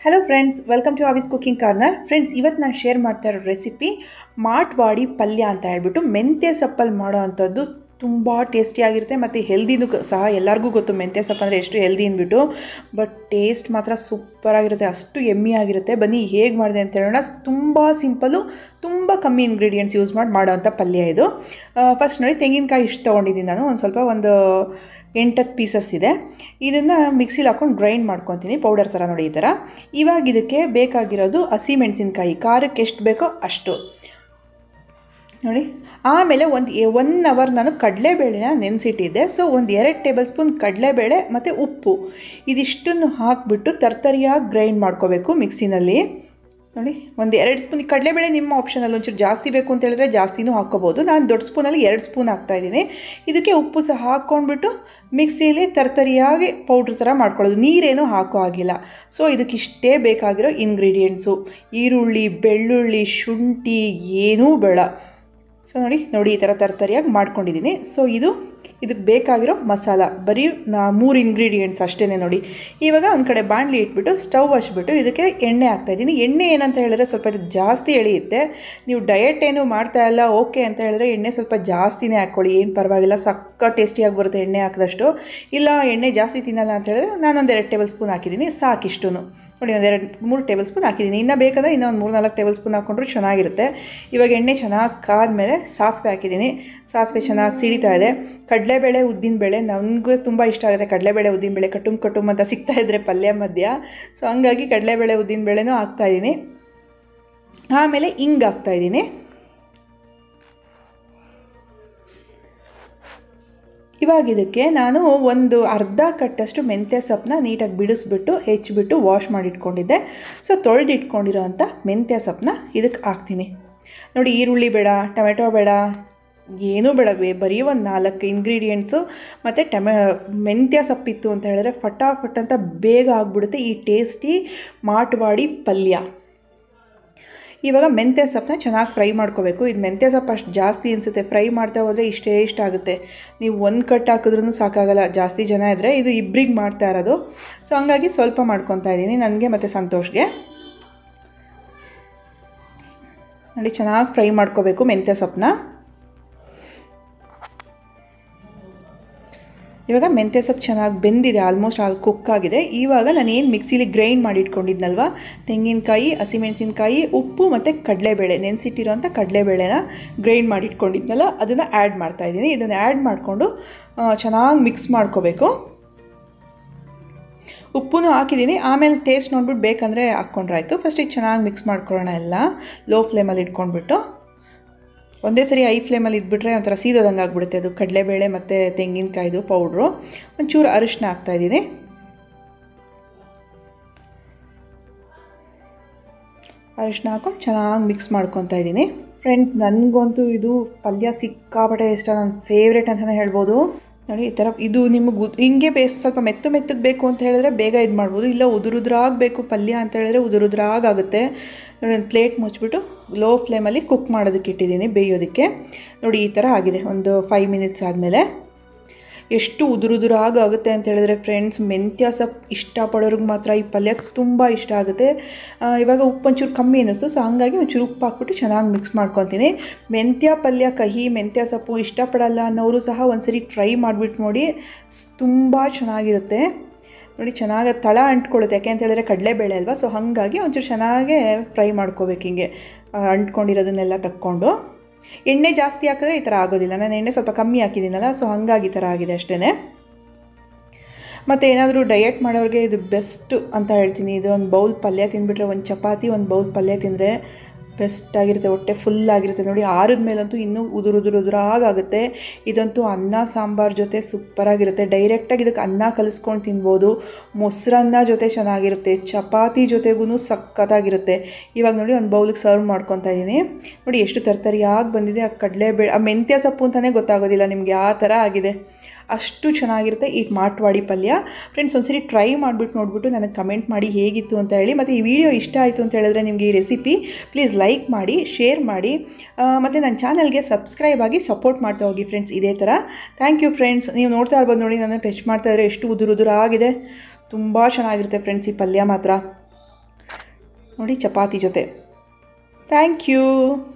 hello friends welcome to Avi's cooking corner friends ಇವತ್ತು ನಾನು share ಮಾಡ್ತಾ ಇರೋ ರೆಸಿಪಿ ಮಾಟ್ವಾಡಿ ಪಲ್ಯ ಅಂತ ಹೇಳ್ಬಿಟ್ಟು ಮೆಂತ್ಯ ಸಪ್ಪಲ್ಲಿ ಮಾಡೋ ಅಂಥದ್ದು ತುಂಬ ಟೇಸ್ಟಿಯಾಗಿರುತ್ತೆ ಮತ್ತು ಹೆಲ್ದಿನೂ ಸಹ ಎಲ್ಲರಿಗೂ ಗೊತ್ತು ಮೆಂತ್ಯ ಸೊಪ್ಪು ಅಂದರೆ ಎಷ್ಟು ಹೆಲ್ದಿ ಅಂದ್ಬಿಟ್ಟು ಬಟ್ ಟೇಸ್ಟ್ ಮಾತ್ರ ಸೂಪರಾಗಿರುತ್ತೆ ಅಷ್ಟು ಎಮ್ಮಿ ಆಗಿರುತ್ತೆ ಬನ್ನಿ ಹೇಗೆ ಮಾಡಿದೆ ಅಂತ ಹೇಳೋಣ ತುಂಬ ಸಿಂಪಲ್ಲು ತುಂಬ ಕಮ್ಮಿ ಇಂಗ್ರೀಡಿಯೆಂಟ್ಸ್ ಯೂಸ್ ಮಾಡಿ ಮಾಡೋವಂಥ ಪಲ್ಯ ಇದು ಫಸ್ಟ್ ನೋಡಿ ತೆಂಗಿನಕಾಯಿ ಇಷ್ಟು ತೊಗೊಂಡಿದ್ದೀನಿ ನಾನು ಒಂದು ಸ್ವಲ್ಪ ಒಂದು ಎಂಟತ್ತು ಪೀಸಸ್ ಇದೆ ಇದನ್ನು ಮಿಕ್ಸಿಲಿ ಹಾಕೊಂಡು ಗ್ರೈಂಡ್ ಮಾಡ್ಕೊತೀನಿ ಪೌಡರ್ ಥರ ನೋಡಿ ಈ ಥರ ಇವಾಗ ಇದಕ್ಕೆ ಬೇಕಾಗಿರೋದು ಹಸಿ ಮೆಣಸಿನ್ಕಾಯಿ ಖಾರಕ್ಕೆ ಎಷ್ಟು ಬೇಕೋ ಅಷ್ಟು ನೋಡಿ ಆಮೇಲೆ ಒಂದು ಒನ್ ಅವರ್ ನಾನು ಕಡಲೆಬೇಳೆನ ನೆನೆಸಿಟ್ಟಿದ್ದೆ ಸೊ ಒಂದು ಎರಡು ಟೇಬಲ್ ಸ್ಪೂನ್ ಕಡಲೆಬೇಳೆ ಮತ್ತು ಉಪ್ಪು ಇದಿಷ್ಟನ್ನು ಹಾಕಿಬಿಟ್ಟು ತರ್ತರಿಯಾಗಿ ಗ್ರೈಂಡ್ ಮಾಡ್ಕೋಬೇಕು ಮಿಕ್ಸಿನಲ್ಲಿ ನೋಡಿ ಒಂದು ಎರಡು ಸ್ಪೂನ್ ಕಡಲೆಬೇಳೆ ನಿಮ್ಮ ಆಪ್ಷನಲ್ಲಿ ಒಂಚೂರು ಜಾಸ್ತಿ ಬೇಕು ಅಂತ ಹೇಳಿದ್ರೆ ಜಾಸ್ತಿನೂ ಹಾಕ್ಕೋಬೋದು ನಾನು ದೊಡ್ಡ ಸ್ಪೂನಲ್ಲಿ ಎರಡು ಸ್ಪೂನ್ ಹಾಕ್ತಾಯಿದ್ದೀನಿ ಇದಕ್ಕೆ ಉಪ್ಪು ಸಹ ಹಾಕ್ಕೊಂಡ್ಬಿಟ್ಟು ಮಿಕ್ಸಿಯಲ್ಲಿ ತರ್ತರಿಯಾಗಿ ಪೌಡ್ರ್ ಥರ ಮಾಡ್ಕೊಳ್ಳೋದು ನೀರೇನೂ ಹಾಕೋ ಆಗಿಲ್ಲ ಸೊ ಇದಕ್ಕಿಷ್ಟೇ ಬೇಕಾಗಿರೋ ಇಂಗ್ರೀಡಿಯೆಂಟ್ಸು ಈರುಳ್ಳಿ ಬೆಳ್ಳುಳ್ಳಿ ಶುಂಠಿ ಏನೂ ಬೇಡ ಸೊ ನೋಡಿ ನೋಡಿ ಈ ಥರ ತರ್ತರಿಯಾಗಿ ಮಾಡ್ಕೊಂಡಿದ್ದೀನಿ ಸೊ ಇದು ಇದಕ್ಕೆ ಬೇಕಾಗಿರೋ ಮಸಾಲ ಬರೀ ನಾ ಮೂರು ಇಂಗ್ರೀಡಿಯೆಂಟ್ಸ್ ಅಷ್ಟೇ ನೋಡಿ ಇವಾಗ ಒಂದು ಕಡೆ ಬಾಣಲಿ ಇಟ್ಬಿಟ್ಟು ಸ್ಟವ್ ಹಚ್ಬಿಟ್ಟು ಇದಕ್ಕೆ ಎಣ್ಣೆ ಹಾಕ್ತಾಯಿದ್ದೀನಿ ಎಣ್ಣೆ ಏನಂತ ಹೇಳಿದ್ರೆ ಸ್ವಲ್ಪ ಇದು ಜಾಸ್ತಿ ಎಳೆಯುತ್ತೆ ನೀವು ಡಯಟ್ ಏನು ಮಾಡ್ತಾ ಇಲ್ಲ ಓಕೆ ಅಂತ ಹೇಳಿದ್ರೆ ಎಣ್ಣೆ ಸ್ವಲ್ಪ ಜಾಸ್ತಿನೇ ಹಾಕ್ಕೊಳ್ಳಿ ಏನು ಪರವಾಗಿಲ್ಲ ಸಕ್ಕ ಟೇಸ್ಟಿಯಾಗಿ ಬರುತ್ತೆ ಎಣ್ಣೆ ಹಾಕಿದಷ್ಟು ಇಲ್ಲ ಎಣ್ಣೆ ಜಾಸ್ತಿ ತಿನ್ನಲ್ಲ ಅಂತ ಹೇಳಿದ್ರೆ ನಾನೊಂದು ಎರಡು ಟೇಬಲ್ ಸ್ಪೂನ್ ಹಾಕಿದ್ದೀನಿ ಸಾಕಿಷ್ಟು ನೋಡಿ ಒಂದೆರಡು ಮೂರು ಟೇಬಲ್ ಸ್ಪೂನ್ ಹಾಕಿದ್ದೀನಿ ಇನ್ನೂ ಬೇಕಂದರೆ ಇನ್ನೂ ಒಂದು ಮೂರು ನಾಲ್ಕು ಟೇಬಲ್ ಸ್ಪೂನ್ ಹಾಕ್ಕೊಂಡ್ರು ಚೆನ್ನಾಗಿರುತ್ತೆ ಇವಾಗ ಎಣ್ಣೆ ಚೆನ್ನಾಗಿ ಕಾದ್ಮೇಲೆ ಸಾಸಿವೆ ಹಾಕಿದ್ದೀನಿ ಸಾಸಿವೆ ಚೆನ್ನಾಗಿ ಸಿಡಿತಾ ಇದೆ ಕಡಲೆಬೇಳೆ ಉದ್ದಿನಬೇಳೆ ನನಗೂ ತುಂಬ ಇಷ್ಟ ಆಗುತ್ತೆ ಕಡಲೆಬೇಳೆ ಉದ್ದಿನಬೇಳೆ ಕಟುಮ್ ಕಟುಮ್ ಅಂತ ಸಿಗ್ತಾ ಇದ್ದರೆ ಪಲ್ಯ ಮಧ್ಯ ಸೊ ಹಂಗಾಗಿ ಕಡಲೆಬೇಳೆ ಉದ್ದಿನಬೇಳೆನೂ ಹಾಕ್ತಾಯಿದ್ದೀನಿ ಆಮೇಲೆ ಹಿಂಗೆ ಹಾಕ್ತಾಯಿದ್ದೀನಿ ಇವಾಗ ಇದಕ್ಕೆ ನಾನು ಒಂದು ಅರ್ಧ ಕಟ್ಟಷ್ಟು ಮೆಂತ್ಯ ಸೊಪ್ಪನ್ನ ನೀಟಾಗಿ ಬಿಡಿಸ್ಬಿಟ್ಟು ಹೆಚ್ಚಿಬಿಟ್ಟು ವಾಶ್ ಮಾಡಿಟ್ಕೊಂಡಿದ್ದೆ ಸೊ ತೊಳೆದಿಟ್ಕೊಂಡಿರೋ ಅಂಥ ಮೆಂತ್ಯ ಸೊಪ್ಪನ್ನ ಇದಕ್ಕೆ ಹಾಕ್ತೀನಿ ನೋಡಿ ಈರುಳ್ಳಿ ಬೇಡ ಟೊಮೆಟೊ ಬೇಡ ಏನೂ ಬೇಡ ಬರೀ ಒಂದು ನಾಲ್ಕು ಇಂಗ್ರೀಡಿಯೆಂಟ್ಸು ಮತ್ತು ಟಮೆ ಮೆಂತ್ಯ ಸೊಪ್ಪಿತ್ತು ಅಂತ ಹೇಳಿದ್ರೆ ಫಟಾಫಟ್ ಅಂತ ಬೇಗ ಆಗಿಬಿಡುತ್ತೆ ಈ ಟೇಸ್ಟಿ ಮಾಟ್ವಾಡಿ ಪಲ್ಯ ಇವಾಗ ಮೆಂತ್ಯ ಸೊಪ್ಪನ್ನ ಚೆನ್ನಾಗಿ ಫ್ರೈ ಮಾಡ್ಕೋಬೇಕು ಇದು ಮೆಂತ್ಯ ಸೊಪ್ಪು ಅಷ್ಟು ಜಾಸ್ತಿ ಅನಿಸುತ್ತೆ ಫ್ರೈ ಮಾಡ್ತಾ ಹೋದರೆ ಇಷ್ಟೇ ಇಷ್ಟ ಆಗುತ್ತೆ ನೀವು ಒಂದು ಕಟ್ ಹಾಕಿದ್ರೂ ಸಾಕಾಗಲ್ಲ ಜಾಸ್ತಿ ಜನ ಇದ್ದರೆ ಇದು ಇಬ್ಬರಿಗೆ ಮಾಡ್ತಾ ಇರೋದು ಸೊ ಹಂಗಾಗಿ ಸ್ವಲ್ಪ ಮಾಡ್ಕೊತಾ ಇದ್ದೀನಿ ನನಗೆ ಮತ್ತು ಸಂತೋಷ್ಗೆ ನೋಡಿ ಚೆನ್ನಾಗಿ ಫ್ರೈ ಮಾಡ್ಕೋಬೇಕು ಮೆಂತ್ಯ ಸೊಪ್ಪನ್ನ ಇವಾಗ ಮೆಂತ್ಯ ಸೊಪ್ಪು ಚೆನ್ನಾಗಿ ಬೆಂದಿದೆ ಆಲ್ಮೋಸ್ಟ್ ಆಲ್ ಕುಕ್ ಆಗಿದೆ ಇವಾಗ ನಾನು ಏನು ಮಿಕ್ಸಿಲಿ ಗ್ರೈಂಡ್ ಮಾಡಿ ಇಟ್ಕೊಂಡಿದ್ನಲ್ವ ತೆಂಗಿನಕಾಯಿ ಹಸಿಮೆಣಸಿನ್ಕಾಯಿ ಉಪ್ಪು ಮತ್ತು ಕಡಲೆಬೇಳೆ ನೆನೆಸಿಟ್ಟಿರೋಂಥ ಕಡಲೆಬೇಳೆನ ಗ್ರೈಂಡ್ ಮಾಡಿ ಇಟ್ಕೊಂಡಿದ್ನಲ್ಲ ಅದನ್ನು ಆ್ಯಡ್ ಮಾಡ್ತಾಯಿದ್ದೀನಿ ಇದನ್ನು ಆ್ಯಡ್ ಮಾಡಿಕೊಂಡು ಚೆನ್ನಾಗಿ ಮಿಕ್ಸ್ ಮಾಡ್ಕೋಬೇಕು ಉಪ್ಪು ಹಾಕಿದ್ದೀನಿ ಆಮೇಲೆ ಟೇಸ್ಟ್ ನೋಡ್ಬಿಟ್ಟು ಬೇಕಂದರೆ ಹಾಕ್ಕೊಂಡ್ರಾಯ್ತು ಫಸ್ಟಿಗೆ ಚೆನ್ನಾಗಿ ಮಿಕ್ಸ್ ಮಾಡ್ಕೊಳ್ಳೋಣ ಎಲ್ಲ ಲೋ ಫ್ಲೇಮಲ್ಲಿ ಇಟ್ಕೊಂಡ್ಬಿಟ್ಟು ಒಂದೇ ಸರಿ ಐ ಫ್ಲೇಮಲ್ಲಿ ಇದ್ಬಿಟ್ರೆ ಒಂಥರ ಸೀದೋದಂಗೆ ಆಗಿಬಿಡುತ್ತೆ ಅದು ಕಡಲೆಬೇಳೆ ಮತ್ತು ತೆಂಗಿನಕಾಯ್ದು ಪೌಡ್ರು ಒಂಚೂರು ಅರಿಶಿನ ಹಾಕ್ತಾಯಿದ್ದೀನಿ ಅರಿಶಿನ ಹಾಕ್ಕೊಂಡು ಚೆನ್ನಾಗಿ ಮಿಕ್ಸ್ ಮಾಡ್ಕೊತಾ ಇದ್ದೀನಿ ಫ್ರೆಂಡ್ಸ್ ನನಗಂತೂ ಇದು ಪಲ್ಯ ಸಿಕ್ಕಾಪಟ್ಟೆ ಇಷ್ಟ ನನ್ನ ಫೇವ್ರೇಟ್ ಅಂತಲೇ ಹೇಳ್ಬೋದು ನೋಡಿ ಈ ಥರ ಇದು ನಿಮಗೆ ಹಿಂಗೆ ಬೇಸ್ ಸ್ವಲ್ಪ ಮೆತ್ತು ಮೆತ್ತಗೆ ಬೇಕು ಅಂತ ಹೇಳಿದ್ರೆ ಬೇಗ ಇದು ಮಾಡ್ಬೋದು ಇಲ್ಲ ಉದುರುದ್ರಾಗಿ ಬೇಕು ಪಲ್ಯ ಅಂತ ಹೇಳಿದ್ರೆ ಉದುರುದ್ರಾಗಿ ಆಗುತ್ತೆ ನೋಡಿ ಒಂದು ಪ್ಲೇಟ್ ಮುಚ್ಚಿಬಿಟ್ಟು ಲೋ ಫ್ಲೇಮಲ್ಲಿ ಕುಕ್ ಮಾಡೋದಕ್ಕೆ ಇಟ್ಟಿದ್ದೀನಿ ಬೇಯೋದಕ್ಕೆ ನೋಡಿ ಈ ಥರ ಆಗಿದೆ ಒಂದು ಫೈವ್ ಮಿನಿಟ್ಸ್ ಆದಮೇಲೆ ಎಷ್ಟು ಉದುರುದುರಾಗಿ ಆಗುತ್ತೆ ಅಂತ ಹೇಳಿದ್ರೆ ಫ್ರೆಂಡ್ಸ್ ಮೆಂತ್ಯ ಸೊಪ್ಪು ಇಷ್ಟಪಡೋರಿಗೆ ಮಾತ್ರ ಈ ಪಲ್ಯ ತುಂಬ ಇಷ್ಟ ಆಗುತ್ತೆ ಇವಾಗ ಉಪ್ಪು ಒಂಚೂರು ಕಮ್ಮಿ ಅನ್ನಿಸ್ತು ಸೊ ಹಾಗಾಗಿ ಒಂಚೂರು ಉಪ್ಪು ಹಾಕ್ಬಿಟ್ಟು ಚೆನ್ನಾಗಿ ಮಿಕ್ಸ್ ಮಾಡ್ಕೊತೀನಿ ಮೆಂತ್ಯ ಪಲ್ಯ ಕಹಿ ಮೆಂತ್ಯ ಸೊಪ್ಪು ಇಷ್ಟಪಡಲ್ಲ ಅನ್ನೋರು ಸಹ ಒಂದ್ಸರಿ ಟ್ರೈ ಮಾಡಿಬಿಟ್ಟು ನೋಡಿ ತುಂಬ ಚೆನ್ನಾಗಿರುತ್ತೆ ನೋಡಿ ಚೆನ್ನಾಗಿ ತಳ ಅಂಟ್ಕೊಳ್ಳುತ್ತೆ ಯಾಕೆ ಅಂತ ಹೇಳಿದ್ರೆ ಕಡಲೆಬೇಳೆ ಅಲ್ವಾ ಸೊ ಹಾಗಾಗಿ ಒಂಚೂರು ಚೆನ್ನಾಗೇ ಫ್ರೈ ಮಾಡ್ಕೋಬೇಕು ಹಿಂಗೆ ಅಂಟ್ಕೊಂಡಿರೋದನ್ನೆಲ್ಲ ತಕ್ಕೊಂಡು ಎಣ್ಣೆ ಜಾಸ್ತಿ ಹಾಕಿದ್ರೆ ಈ ಥರ ಆಗೋದಿಲ್ಲ ನಾನು ಎಣ್ಣೆ ಸ್ವಲ್ಪ ಕಮ್ಮಿ ಹಾಕಿದ್ದೀನಲ್ಲ ಸೊ ಹಾಗಾಗಿ ಈ ಥರ ಆಗಿದೆ ಅಷ್ಟೇ ಮತ್ತು ಏನಾದರೂ ಡಯಟ್ ಮಾಡೋರಿಗೆ ಇದು ಬೆಸ್ಟು ಅಂತ ಹೇಳ್ತೀನಿ ಇದು ಒಂದು ಬೌಲ್ ಪಲ್ಯ ತಿಂದುಬಿಟ್ರೆ ಒಂದು ಚಪಾತಿ ಒಂದು ಬೌಲ್ ಪಲ್ಯ ತಿಂದರೆ ಬೆಸ್ಟ್ ಆಗಿರುತ್ತೆ ಹೊಟ್ಟೆ ಫುಲ್ ಆಗಿರುತ್ತೆ ನೋಡಿ ಆರಿದ ಮೇಲಂತೂ ಇನ್ನೂ ಉದುರು ಉದುರು ಉದುರಾಗುತ್ತೆ ಇದಂತೂ ಅನ್ನ ಸಾಂಬಾರು ಜೊತೆ ಸೂಪರಾಗಿರುತ್ತೆ ಡೈರೆಕ್ಟಾಗಿ ಇದಕ್ಕೆ ಅನ್ನ ಕಲಿಸ್ಕೊಂಡು ತಿನ್ಬೋದು ಮೊಸರನ್ನ ಜೊತೆ ಚೆನ್ನಾಗಿರುತ್ತೆ ಚಪಾತಿ ಜೊತೆಗೂ ಸಖತ್ತಾಗಿರುತ್ತೆ ಇವಾಗ ನೋಡಿ ಒಂದು ಬೌಲಿಗೆ ಸರ್ವ್ ಮಾಡ್ಕೊತಾ ಇದ್ದೀನಿ ನೋಡಿ ಎಷ್ಟು ತರ್ತರಿಯಾಗಿ ಬಂದಿದೆ ಆ ಕಡಲೆಬೇಳೆ ಆ ಮೆಂತ್ಯ ಸೊಪ್ಪು ಅಂತಲೇ ಗೊತ್ತಾಗೋದಿಲ್ಲ ನಿಮಗೆ ಆ ಥರ ಆಗಿದೆ ಅಷ್ಟು ಚೆನ್ನಾಗಿರುತ್ತೆ ಈ ಮಾಟ್ವಾಡಿ ಪಲ್ಯ ಫ್ರೆಂಡ್ಸ್ ಒಂದ್ಸರಿ ಟ್ರೈ ಮಾಡಿಬಿಟ್ಟು ನೋಡಿಬಿಟ್ಟು ನನಗೆ ಕಮೆಂಟ್ ಮಾಡಿ ಹೇಗಿತ್ತು ಅಂತ ಹೇಳಿ ಮತ್ತು ಈ ವಿಡಿಯೋ ಇಷ್ಟ ಆಯಿತು ಅಂತ ಹೇಳಿದ್ರೆ ನಿಮಗೆ ಈ ರೆಸಿಪಿ ಪ್ಲೀಸ್ ಲೈಕ್ ಮಾಡಿ ಶೇರ್ ಮಾಡಿ ಮತ್ತು ನನ್ನ ಚಾನಲ್ಗೆ ಸಬ್ಸ್ಕ್ರೈಬ್ ಆಗಿ ಸಪೋರ್ಟ್ ಮಾಡ್ತಾ ಹೋಗಿ ಫ್ರೆಂಡ್ಸ್ ಇದೇ ಥರ ಥ್ಯಾಂಕ್ ಯು ಫ್ರೆಂಡ್ಸ್ ನೀವು ನೋಡ್ತಾ ಇರ್ಬೋದು ನೋಡಿ ನಾನು ಟಚ್ ಮಾಡ್ತಾ ಇದ್ರೆ ಎಷ್ಟು ಉದುರು ಉದುರಾಗಿದೆ ತುಂಬ ಚೆನ್ನಾಗಿರುತ್ತೆ ಫ್ರೆಂಡ್ಸ್ ಈ ಪಲ್ಯ ಮಾತ್ರ ನೋಡಿ ಚಪಾತಿ ಜೊತೆ ಥ್ಯಾಂಕ್ ಯು